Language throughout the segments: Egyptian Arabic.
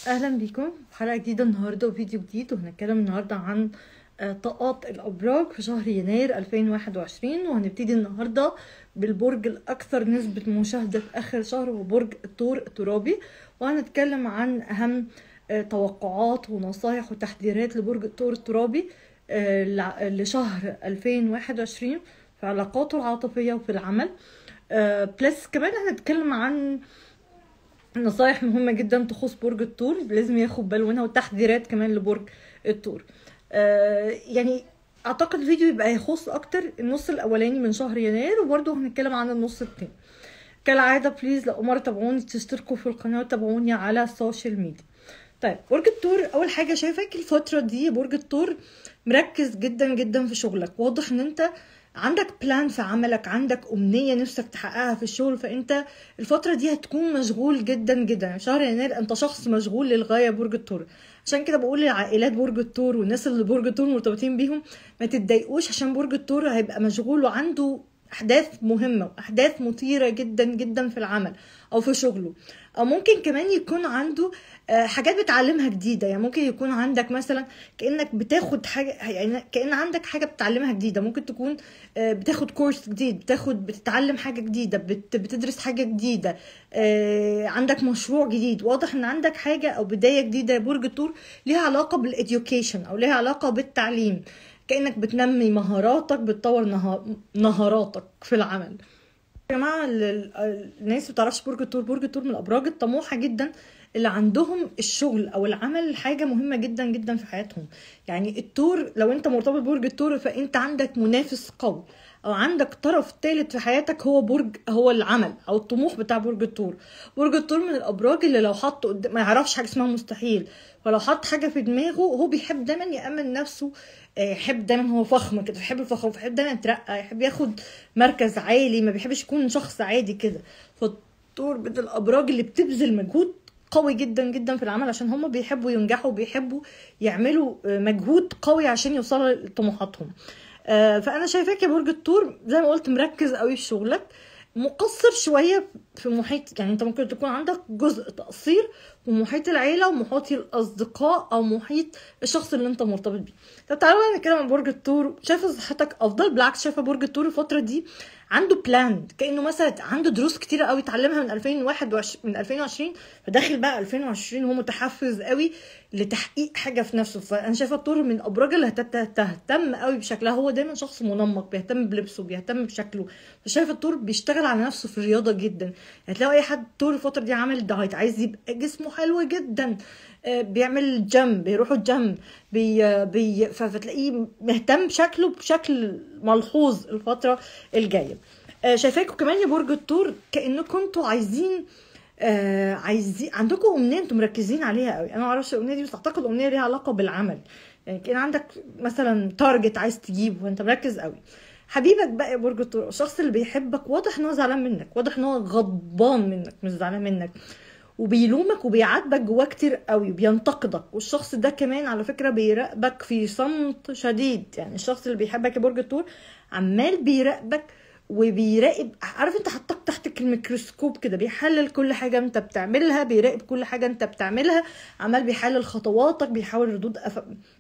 اهلا بيكم في حلقه جديده النهارده وفيديو جديد وهنتكلم النهارده عن آه، طاقات الابراج في شهر يناير 2021 وهنبتدي النهارده بالبرج الاكثر نسبه مشاهده في اخر شهر هو برج الثور الترابي وهنتكلم عن اهم آه، توقعات ونصايح وتحذيرات لبرج الثور الترابي آه، لع- لشهر 2021 في علاقاته العاطفيه وفي العمل آه، بلس كمان هنتكلم عن نصايح مهمة جدا تخص برج الثور لازم ياخد باله منها وتحذيرات كمان لبرج الثور آه يعني اعتقد الفيديو يبقى هيخص اكتر النص الاولاني من شهر يناير وبرضه هنتكلم عن النص التاني كالعادة بليز لو مرة تابعوني تشتركوا في القناة وتابعوني على السوشيال ميديا طيب برج الثور اول حاجة شايفاك الفترة دي برج الثور مركز جدا جدا في شغلك واضح ان انت عندك بلان في عملك عندك امنيه نفسك تحققها في الشغل فانت الفتره دي هتكون مشغول جدا جدا شهر يناير انت شخص مشغول للغايه برج الثور عشان كده بقول لعائلات برج الثور والناس اللي برج الثور مرتبطين بيهم ما تتضايقوش عشان برج الثور هيبقى مشغول وعنده احداث مهمه واحداث مثيره جدا جدا في العمل او في شغله او ممكن كمان يكون عنده آه، حاجات بتعلمها جديده يعني ممكن يكون عندك مثلا كانك بتاخد حاجه يعني كان عندك حاجه بتتعلمها جديده ممكن تكون آه، بتاخد كورس جديد بتاخد بتتعلم حاجه جديده بت- بتدرس حاجه جديده آه، عندك مشروع جديد واضح ان عندك حاجه او بدايه جديده يا برج الثور ليها علاقه بالاديوكيشن او ليها علاقه بالتعليم كانك بتنمي مهاراتك بتطور نها- مهاراتك في العمل يا جماعه ال- ال- الناس ما بتعرفش برج الثور برج الثور من الابراج الطموحه جدا اللي عندهم الشغل او العمل حاجه مهمه جدا جدا في حياتهم يعني الثور لو انت مرتبط ببرج الثور فانت عندك منافس قوي او عندك طرف ثالث في حياتك هو برج هو العمل او الطموح بتاع برج الثور برج الثور من الابراج اللي لو حط قدام ما يعرفش حاجه اسمها مستحيل فلو حط حاجه في دماغه هو بيحب دايما يامن نفسه آه، يحب دايما هو فخم كده يحب الفخر يحب دايما يترقى يحب ياخد مركز عالي ما بيحبش يكون شخص عادي كده فالدور من الابراج اللي بتبذل مجهود قوي جدا جدا في العمل عشان هم بيحبوا ينجحوا بيحبوا يعملوا آه، مجهود قوي عشان يوصلوا لطموحاتهم آه، فانا شايفاك يا برج الثور زي ما قلت مركز قوي في شغلك مقصر شويه في محيط يعني انت ممكن تكون عندك جزء تقصير في محيط العيله ومحيط الاصدقاء او محيط الشخص اللي انت مرتبط بيه طب تعالوا بقى نتكلم عن برج الثور شايفه صحتك افضل بالعكس شايفه برج الثور الفتره دي عنده بلان كانه مثلا عنده دروس كتيره قوي اتعلمها من 2021 من 2020 فداخل بقى 2020 هو متحفز قوي لتحقيق حاجه في نفسه فانا شايفه الثور من الابراج اللي هتت- تهتم قوي بشكلها هو دايما شخص منمق بيهتم بلبسه بيهتم بشكله فشايفه الثور بيشتغل على نفسه في الرياضه جدا هتلاقوا اي حد طول الفتره دي عامل دايت عايز يبقى جسمه حلو جدا آه، بيعمل جيم بيروحوا الجيم بي آه، بي ف- فتلاقيه مهتم بشكله بشكل ملحوظ الفتره الجايه آه، شايفاكم كمان يا برج الثور كانكم انتوا عايزين آه عايزين عندكم امنيه انتم مركزين عليها قوي انا ما اعرفش الامنيه دي بس اعتقد امنيه ليها علاقه بالعمل يعني كان عندك مثلا تارجت عايز تجيبه وانت مركز قوي حبيبك بقى يا برج الثور الشخص اللي بيحبك واضح ان هو زعلان منك واضح ان هو غضبان منك مش زعلان منك وبيلومك وبيعاتبك جواه كتير قوي وبينتقدك والشخص ده كمان على فكره بيراقبك في صمت شديد يعني الشخص اللي بيحبك يا برج الثور عمال بيراقبك وبيراقب عارف انت حطك تحت الميكروسكوب كده بيحلل كل حاجه انت بتعملها بيراقب كل حاجه انت بتعملها عمال بيحلل خطواتك بيحاول ردود أف...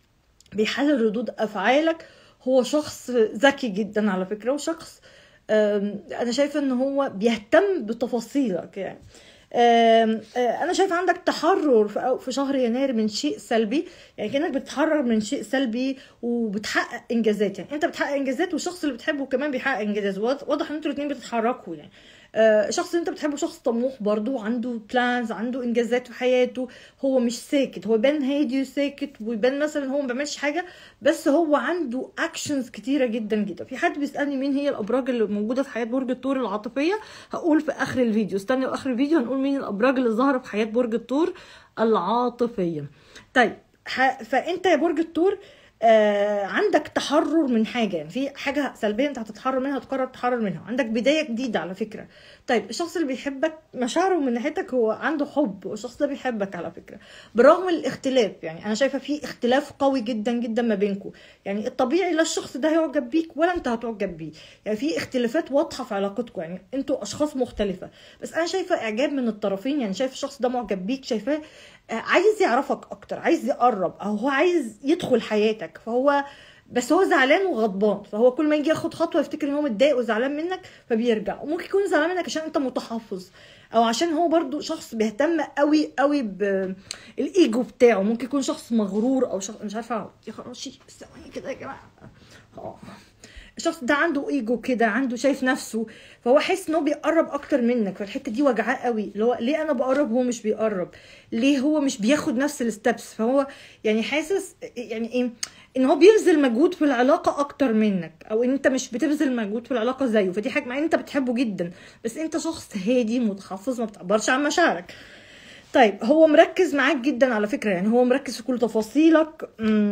بيحلل ردود افعالك هو شخص ذكي جدا على فكره وشخص آم، انا شايفه ان هو بيهتم بتفاصيلك يعني آم، آه، انا شايفه عندك تحرر في أو- في شهر يناير من شيء سلبي يعني كانك بتتحرر من شيء سلبي وبتحقق انجازات يعني انت بتحقق انجازات والشخص اللي بتحبه كمان بيحقق انجازات واضح واضح ان انتوا الاثنين بتتحركوا يعني آه، الشخص اللي انت بتحبه شخص طموح برضو عنده بلانز عنده انجازات في حياته هو مش ساكت هو يبان هادي وساكت ويبان مثلا هو ما بيعملش حاجه بس هو عنده اكشنز كتيره جدا جدا في حد بيسالني مين هي الابراج اللي موجوده في حياه برج الثور العاطفيه هقول في اخر الفيديو استنوا اخر الفيديو هنقول مين الابراج اللي ظاهره في حياه برج الثور العاطفيه طيب ح... فانت يا برج الثور آه عندك تحرر من حاجه يعني في حاجه سلبيه انت هتتحرر منها هتقرر تتحرر منها عندك بدايه جديده على فكره طيب الشخص اللي بيحبك مشاعره من ناحيتك هو عنده حب والشخص ده بيحبك على فكره برغم الاختلاف يعني انا شايفه في اختلاف قوي جدا جدا ما بينكم يعني الطبيعي لا الشخص ده هيعجب بيك ولا انت هتعجب بيه يعني في اختلافات واضحه في علاقتكم يعني انتوا اشخاص مختلفه بس انا شايفه اعجاب من الطرفين يعني شايف الشخص ده معجب بيك شايفاه آه، عايز يعرفك اكتر عايز يقرب او هو عايز يدخل حياتك فهو بس هو زعلان وغضبان فهو كل ما يجي ياخد خطوه يفتكر ان هو متضايق وزعلان منك فبيرجع وممكن يكون زعلان منك عشان انت متحفظ او عشان هو برضو شخص بيهتم قوي قوي بالايجو بتاعه ممكن يكون شخص مغرور او شخص مش عارفه يا خراشي ثواني كده يا جماعه اه الشخص ده عنده ايجو كده عنده شايف نفسه فهو حاسس ان هو بيقرب اكتر منك فالحته دي وجعاه قوي اللي هو ليه انا بقرب هو مش بيقرب ليه هو مش بياخد نفس الستبس فهو يعني حاسس يعني ايه ان هو بيبذل مجهود في العلاقه اكتر منك او ان انت مش بتبذل مجهود في العلاقه زيه فدي حاجه مع ان انت بتحبه جدا بس انت شخص هادي متحفظ ما بتعبرش عن مشاعرك طيب هو مركز معاك جدا على فكره يعني هو مركز في كل تفاصيلك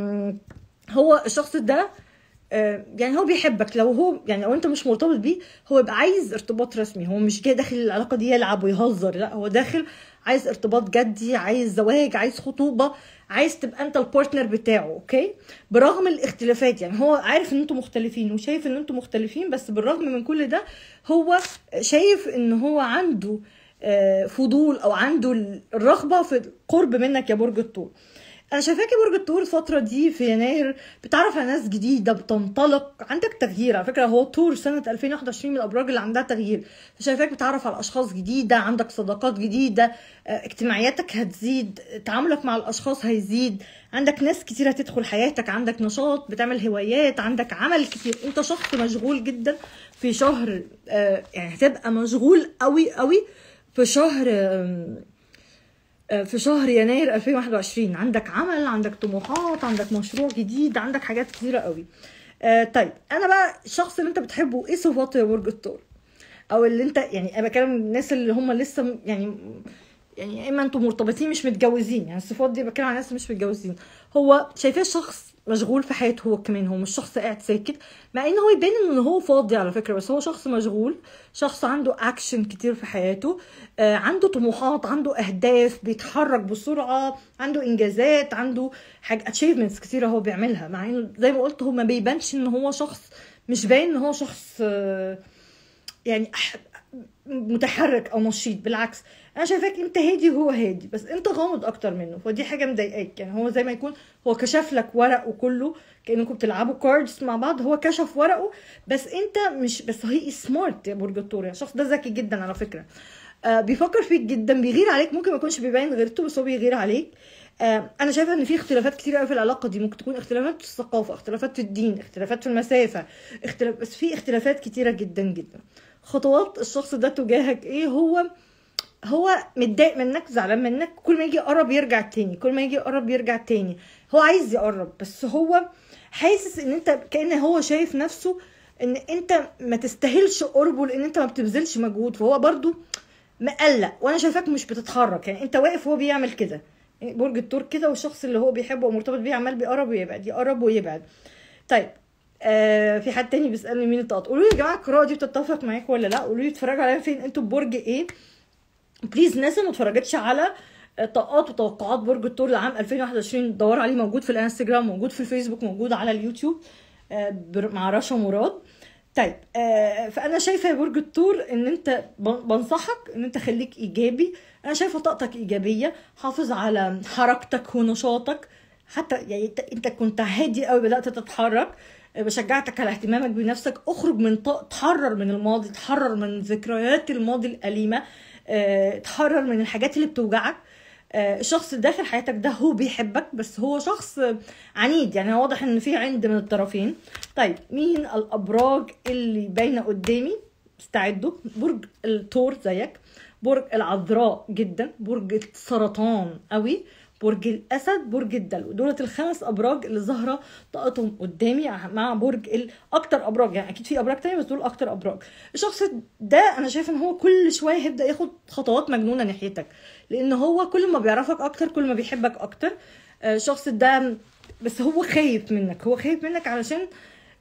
هو الشخص ده آه، يعني هو بيحبك لو هو يعني لو انت مش مرتبط بيه هو يبقى عايز ارتباط رسمي هو مش جاي داخل العلاقه دي يلعب ويهزر لا هو داخل عايز ارتباط جدي عايز زواج عايز خطوبه عايز تبقى انت البارتنر بتاعه اوكي برغم الاختلافات يعني هو عارف ان انتوا مختلفين وشايف ان انتوا مختلفين بس بالرغم من كل ده هو شايف ان هو عنده آه، فضول او عنده الرغبه في القرب منك يا برج الثور انا شايفاكي برج الثور الفتره دي في يناير بتعرف على ناس جديده بتنطلق عندك تغيير على فكره هو طور سنه 2021 من الابراج اللي عندها تغيير فشايفاك بتعرف على اشخاص جديده عندك صداقات جديده آه، اجتماعياتك هتزيد تعاملك مع الاشخاص هيزيد عندك ناس كتير هتدخل حياتك عندك نشاط بتعمل هوايات عندك عمل كتير انت شخص مشغول جدا في شهر آه، يعني هتبقى مشغول قوي قوي في شهر آه، في شهر يناير 2021 عندك عمل عندك طموحات عندك مشروع جديد عندك حاجات كتيره قوي آه طيب انا بقى الشخص اللي انت بتحبه ايه صفاته يا برج الثور او اللي انت يعني انا بكلم الناس اللي هم لسه يعني يعني اما انتم مرتبطين مش متجوزين يعني الصفات دي بتكلم عن ناس مش متجوزين هو شايفاه شخص مشغول في حياته هو كمان هو مش شخص قاعد ساكت مع ان هو يبان ان هو فاضي على فكره بس هو شخص مشغول شخص عنده اكشن كتير في حياته آه عنده طموحات عنده اهداف بيتحرك بسرعه عنده انجازات عنده حاجه اتشيفمنتس كتيره هو بيعملها مع انه زي ما قلت هو ما بيبانش ان هو شخص مش باين ان هو شخص آه يعني متحرك او نشيط بالعكس انا شايفاك انت هادي وهو هادي بس انت غامض اكتر منه فدي حاجه مضايقاك يعني هو زي ما يكون هو كشف لك ورقه كله كانكم بتلعبوا كاردز مع بعض هو كشف ورقه بس انت مش بس هي سمارت يا برج الثور يعني الشخص ده ذكي جدا على فكره آه بيفكر فيك جدا بيغير عليك ممكن ما يكونش بيبين غيرته بس هو بيغير عليك آه انا شايفه ان في اختلافات كتير قوي في العلاقه دي ممكن تكون اختلافات في الثقافه اختلافات في الدين اختلافات في المسافه اختلاف بس في اختلافات كتيره جدا جدا خطوات الشخص ده تجاهك ايه هو هو متضايق منك زعلان منك كل ما يجي يقرب يرجع تاني كل ما يجي يقرب يرجع تاني هو عايز يقرب بس هو حاسس ان انت كان هو شايف نفسه ان انت ما تستاهلش قربه لان انت ما بتبذلش مجهود فهو برضو مقلق وانا شايفاك مش بتتحرك يعني انت واقف وهو بيعمل كده يعني برج الثور كده والشخص اللي هو بيحبه ومرتبط بيه عمال بيقرب ويبعد يقرب ويبعد طيب آه في حد تاني بيسالني مين الطاقات قولوا لي يا جماعه القراءه دي بتتفق معاك ولا لا قولوا لي اتفرجوا عليها فين انتوا برج ايه بليز الناس اللي ما اتفرجتش على طاقات وتوقعات برج الثور لعام 2021 دور عليه موجود في الانستجرام موجود في الفيسبوك موجود على اليوتيوب آه، مع رشا مراد طيب آه، فانا شايفه يا برج الثور ان انت بنصحك ان انت خليك ايجابي انا شايفه طاقتك ايجابيه حافظ على حركتك ونشاطك حتى يعني انت كنت هادي قوي بدات تتحرك بشجعتك على اهتمامك بنفسك اخرج من طاق تحرر من الماضي تحرر من ذكريات الماضي الاليمه اه تحرر من الحاجات اللي بتوجعك اه الشخص اللي داخل حياتك ده هو بيحبك بس هو شخص عنيد يعني واضح ان في عند من الطرفين طيب مين الابراج اللي باينه قدامي استعدوا برج الثور زيك برج العذراء جدا برج السرطان قوي برج الاسد برج الدلو دولت الخمس ابراج اللي ظاهره طاقتهم قدامي مع برج الاكتر ابراج يعني اكيد في ابراج تانية بس دول اكتر ابراج الشخص ده انا شايفه ان هو كل شويه هيبدا ياخد خطوات مجنونه ناحيتك لان هو كل ما بيعرفك اكتر كل ما بيحبك اكتر آه، الشخص ده بس هو خايف منك هو خايف منك علشان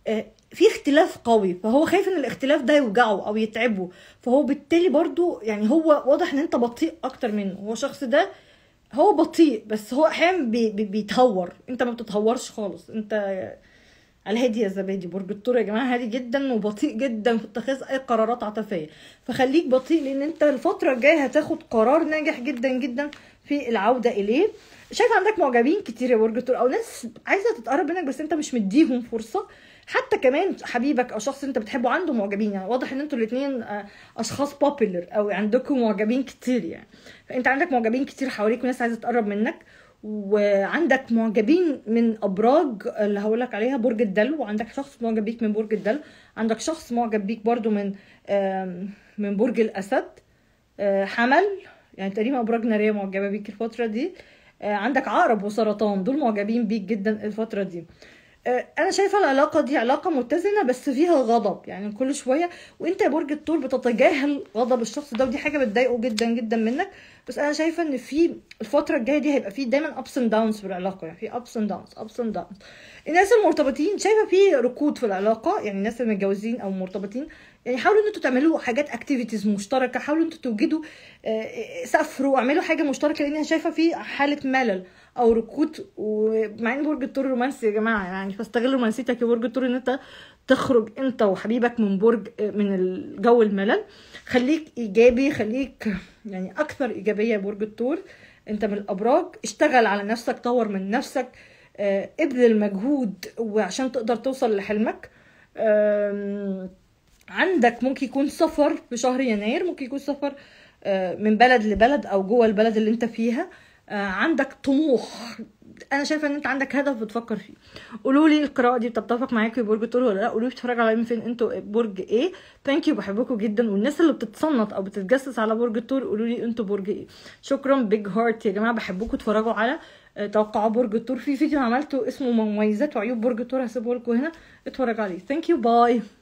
آه، في اختلاف قوي فهو خايف ان الاختلاف ده يوجعه او يتعبه فهو بالتالي برضو يعني هو واضح ان انت بطيء اكتر منه هو الشخص ده هو بطيء بس هو احيانا بي بي بيتهور انت ما بتتهورش خالص انت على الهادي يا زبادي برج الثور يا جماعه هادي جدا وبطيء جدا في اتخاذ اي قرارات عاطفيه فخليك بطيء لان انت الفتره الجايه هتاخد قرار ناجح جدا جدا في العوده اليه شايف عندك معجبين كتير يا برج الثور او ناس عايزه تتقرب منك بس انت مش مديهم فرصه حتى كمان حبيبك او شخص انت بتحبه عنده معجبين يعني واضح ان انتوا الاثنين اشخاص بوبيلر او عندكم معجبين كتير يعني فانت عندك معجبين كتير حواليك وناس عايزه تقرب منك وعندك معجبين من ابراج اللي هقول لك عليها برج الدلو وعندك شخص معجب بيك من برج الدلو عندك شخص معجب بيك برضو من آم، من برج الاسد آه، حمل يعني تقريبا ابراج ناريه معجبه بيك الفتره دي آه، عندك عقرب وسرطان دول معجبين بيك جدا الفتره دي آه، انا شايفه العلاقه دي علاقه متزنه بس فيها غضب يعني كل شويه وانت يا برج الثور بتتجاهل غضب الشخص ده ودي حاجه بتضايقه جدا جدا منك بس انا شايفه ان في الفتره الجايه دي هيبقى في دايما ابس اند داونز في العلاقه يعني في ابس اند داونز ابس اند داونز الناس المرتبطين شايفه في ركود في العلاقه يعني الناس المتجوزين او مرتبطين يعني حاولوا ان انتوا تعملوا حاجات اكتيفيتيز مشتركه حاولوا ان انتوا توجدوا آه، سافروا اعملوا حاجه مشتركه لان انا شايفه في حاله ملل او ركود ومع ان برج الثور رومانسي يا جماعه يعني فاستغل رومانسيتك يا برج الثور ان انت تخرج انت وحبيبك من برج من الجو الملل خليك ايجابي خليك يعني اكثر ايجابيه يا برج الثور انت من الابراج اشتغل على نفسك طور من نفسك آه، ابذل مجهود وعشان تقدر توصل لحلمك آم، عندك ممكن يكون سفر في شهر يناير ممكن يكون سفر آه، من بلد لبلد او جوه البلد اللي انت فيها آه، عندك طموح انا شايفه ان انت عندك هدف بتفكر فيه قولوا لي القراءه دي بتتفق معاكم يا برج الثور ولا لا قولوا لي بتتفرجوا على مين فين انتوا برج ايه ثانك يو بحبكم جدا والناس اللي بتتصنت او بتتجسس على برج الثور قولوا لي انتوا برج ايه شكرا بيج هارت يا جماعه بحبكم اتفرجوا على آه، توقعوا برج الثور في فيديو عملته اسمه مميزات وعيوب برج الثور هسيبه لكم هنا اتفرجوا عليه ثانك يو باي